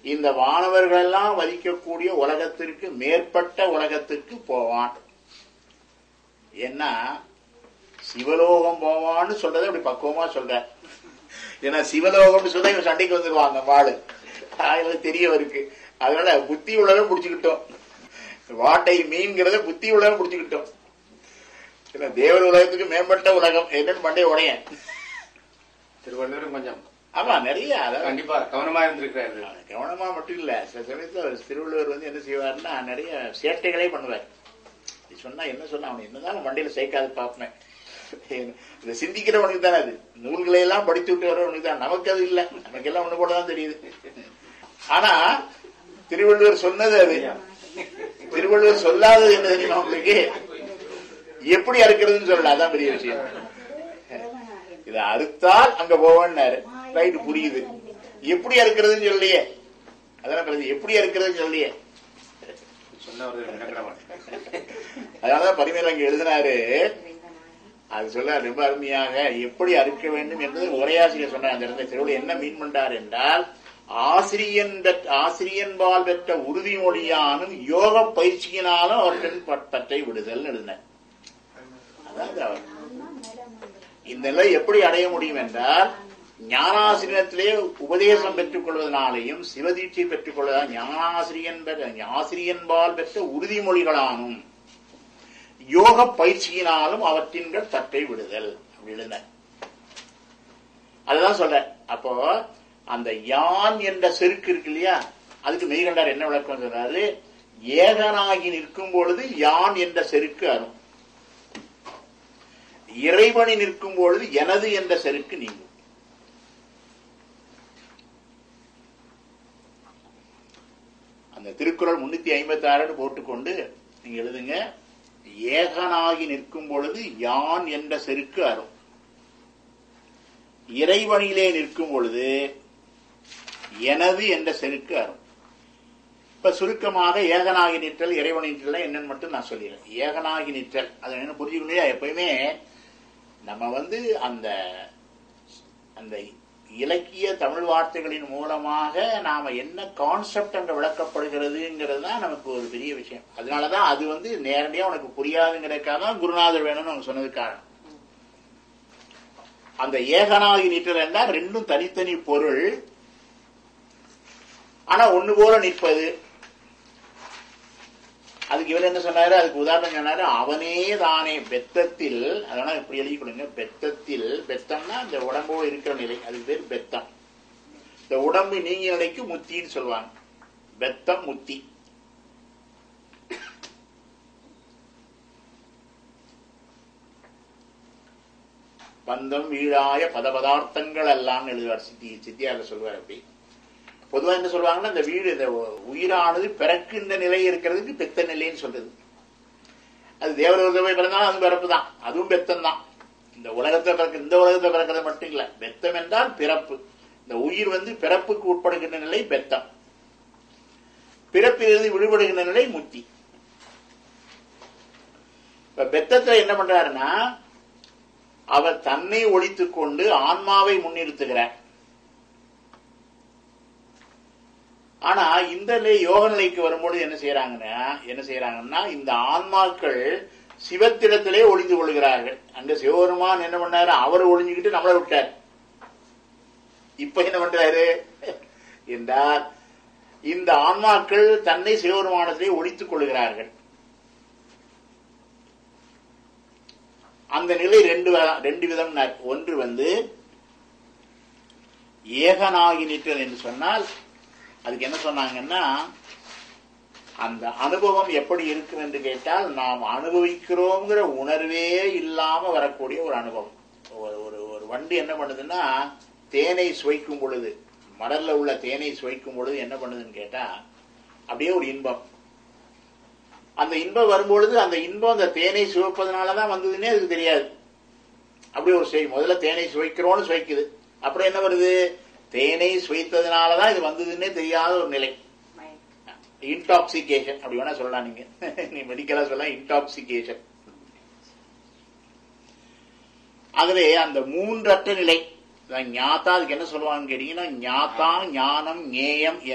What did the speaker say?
இந்த வானவர்கள் எல்லாம் வதிக்கக்கூடிய உலகத்திற்கு மேற்பட்ட உலகத்திற்கு போவான் ஏன்னா சிவலோகம் போவான்னு சொல்றதை அப்படி பக்குவமா சொல்ற ஏன்னா சிவலோகம்னு சொல்ல இவன் சண்டைக்கு வந்துருவாங்க வாழு அதுல தெரியவருக்கு அதனால புத்தி உள்ளவன் பிடிச்சுக்கிட்டோம் வாட்டை மீன்கிறத புத்தி உள்ளவன் பிடிச்சுக்கிட்டோம் ஏன்னா தேவர் உலகத்துக்கு மேம்பட்ட உலகம் என்னன்னு மண்டே உடையன் திருவள்ளுவர் கொஞ்சம் ஆமா நிறைய அதாவது கண்டிப்பா கவனமா இருந்திருக்கிறாரு கவனமா மட்டும் இல்ல சில சமயத்துல ஒரு திருவள்ளுவர் வந்து என்ன செய்வாருன்னா நிறைய சேட்டைகளே பண்ணுவார் இது சொன்னா என்ன சொன்னா அவன் என்னதான் மண்டையில சேர்க்காது பார்ப்பேன் இதை சிந்திக்கிறவனுக்கு தானே அது நூல்களை எல்லாம் படித்து விட்டு வரவனுக்கு தான் நமக்கு அது இல்ல நமக்கு எல்லாம் ஒண்ணு போலதான் தெரியுது ஆனா திருவள்ளுவர் சொன்னது அது திருவள்ளுவர் சொல்லாதது என்ன தெரியுமா உங்களுக்கு எப்படி அறுக்கிறதுன்னு சொல்லல அதான் பெரிய விஷயம் இதை அறுத்தால் அங்க போவேன்னாரு ரைட்டு புரியுது எப்படி அறுக்கிறதுன்னு சொல்லலையே அதான் பிரதி எப்படி அறுக்கிறதுன்னு சொல்லலையே சொன்னவர் விளக்கணவன் அதனாலதான் பரிமையில அங்க எழுதினாரு அது சொல்ல ரொம்ப அருமையாக எப்படி அறுக்க வேண்டும் என்பது உரையாசிரியர் சொன்னார் அந்த இடத்துல திருவள்ளுவர் என்ன மீன் பண்றார் என்றால் ஆசிரியன் பெற்ற ஆசிரியன்பால் பெற்ற உறுதிமொழியானும் யோக பயிற்சியினாலும் அவற்றின் பட்டை விடுதல் எழுதினார் அதாவது அவர் இந்த நிலை எப்படி அடைய முடியும் என்றால் ஞானாசிரியத்திலே உபதேசம் பெற்றுக் கொள்வதனாலேயும் சிவதீட்சை பெற்றுக் கொள்வதால் ஞானாசிரியன் பெற்ற ஆசிரியன்பால் பெற்ற உறுதிமொழிகளானும் யோக பயிற்சியினாலும் அவற்றின்கள் தட்டை விடுதல் அப்படின்னு அதுதான் சொல்ற அப்போ அந்த யான் என்ற செருக்கு இருக்கு இல்லையா அதுக்கு மெய்கண்டார் என்ன விளக்கம் சொல்றாரு ஏகனாகி நிற்கும் பொழுது யான் என்ற செருக்கு அரும் இறைவனி நிற்கும் பொழுது எனது என்ற செருக்கு நீங்கும் அந்த திருக்குறள் முன்னூத்தி ஐம்பத்தி ஆறுன்னு போட்டுக்கொண்டு நீங்க எழுதுங்க ஏகனாகி நிற்கும் பொழுது யான் என்ற செருக்கு அரும் இறைவனிலே நிற்கும் பொழுது எனது என்ற செருக்கு அரும் இப்ப சுருக்கமாக ஏகனாகி நிற்றல் இறைவனி நிற்றல் என்னன்னு மட்டும் நான் சொல்லிடுறேன் ஏகனாகி நிற்றல் அது என்ன புரிஞ்சுக்கணும் எப்பயுமே நம்ம வந்து அந்த அந்த இலக்கிய தமிழ் வார்த்தைகளின் மூலமாக நாம என்ன கான்செப்ட் அங்க விளக்கப்படுகிறதுங்கிறது தான் நமக்கு ஒரு பெரிய விஷயம் அதனாலதான் அது வந்து நேரடியா உனக்கு புரியாதுங்கிறதுக்காக தான் குருநாதர் வேணும்னு அவங்க சொன்னது காரணம் அந்த ஏகனாகி நிற்றல் என்றால் ரெண்டும் தனித்தனி பொருள் ஆனா ஒண்ணு போல நிற்பது அதுக்கு இவர் என்ன சொன்னாரு அதுக்கு உதாரணம் சொன்னாரு அவனே தானே பெத்தத்தில் அதனால இப்படி எழுதி கொடுங்க பெத்தத்தில் பெத்தம்னா இந்த உடம்போடு இருக்கிற நிலை அதுக்கு பேர் பெத்தம் இந்த உடம்பு நீங்கிய நிலைக்கு முத்தின்னு சொல்லுவாங்க பெத்தம் முத்தி பந்தம் வீழாய பத பதார்த்தங்கள் எல்லாம் எழுதுவார் சித்தி சித்தியால சொல்லுவார் அப்படி பொதுவா என்ன சொல்லுவாங்கன்னா இந்த வீடு இந்த உயிரானது பிறக்கின்ற நிலை இருக்கிறதுக்கு பெத்த நிலைன்னு சொல்றது அது தேவலோகத்தை போய் பிறந்தாலும் அது பிறப்பு தான் அதுவும் பெத்தம் தான் இந்த உலகத்தை பிறக்க இந்த உலகத்தை பிறக்கிறது மட்டும் இல்ல பெத்தம் என்றால் பிறப்பு இந்த உயிர் வந்து பிறப்புக்கு உட்படுகின்ற நிலை பெத்தம் பிறப்பிலிருந்து விடுபடுகின்ற நிலை முத்தி இப்ப பெத்தத்துல என்ன பண்றாருன்னா அவர் தன்னை ஒழித்துக் கொண்டு ஆன்மாவை முன்னிறுத்துகிறார் ஆனா இந்த நிலை யோக நிலைக்கு வரும்போது என்ன செய்யறாங்கன்னா என்ன செய்யறாங்கன்னா இந்த ஆன்மாக்கள் சிவத்திடத்திலே ஒளிந்து கொள்கிறார்கள் அங்க சிவபெருமான் என்ன பண்ணாரு அவர் ஒளிஞ்சுக்கிட்டு நம்மளை விட்டார் இப்ப என்ன பண்றாரு என்றால் இந்த ஆன்மாக்கள் தன்னை சிவபெருமானத்திலே ஒழித்துக் கொள்கிறார்கள் அந்த நிலை ரெண்டு ரெண்டு விதம் ஒன்று வந்து ஏகனாகி நிற்றல் என்று சொன்னால் அதுக்கு என்ன சொன்னாங்கன்னா அந்த அனுபவம் எப்படி இருக்கும் என்று கேட்டால் நாம் அனுபவிக்கிறோங்கிற உணர்வே இல்லாம வரக்கூடிய ஒரு அனுபவம் ஒரு ஒரு ஒரு வண்டி என்ன பண்ணுதுன்னா தேனை சுவைக்கும் பொழுது மடல்ல உள்ள தேனை சுவைக்கும் பொழுது என்ன பண்ணுதுன்னு கேட்டா அப்படியே ஒரு இன்பம் அந்த இன்பம் வரும்பொழுது அந்த இன்பம் அந்த தேனை சுவைப்பதனாலதான் வந்ததுன்னே அதுக்கு தெரியாது அப்படி ஒரு செய் முதல்ல தேனை சுவைக்கிறோன்னு சுவைக்குது அப்புறம் என்ன வருது தேனை சுவைத்ததுனாலதான் இது வந்ததுன்னே தெரியாத ஒரு நிலை இன்டாக்சிகேஷன் அப்படி வேணா சொல்லலாம் நீங்க நீ மெடிக்கலா சொல்லலாம் இன்டாக்சிகேஷன் ஆகவே அந்த மூன்றற்ற நிலை ஞாத்தா அதுக்கு என்ன சொல்லுவாங்கன்னு கேட்டீங்கன்னா ஞாத்தா ஞானம் ஞேயம்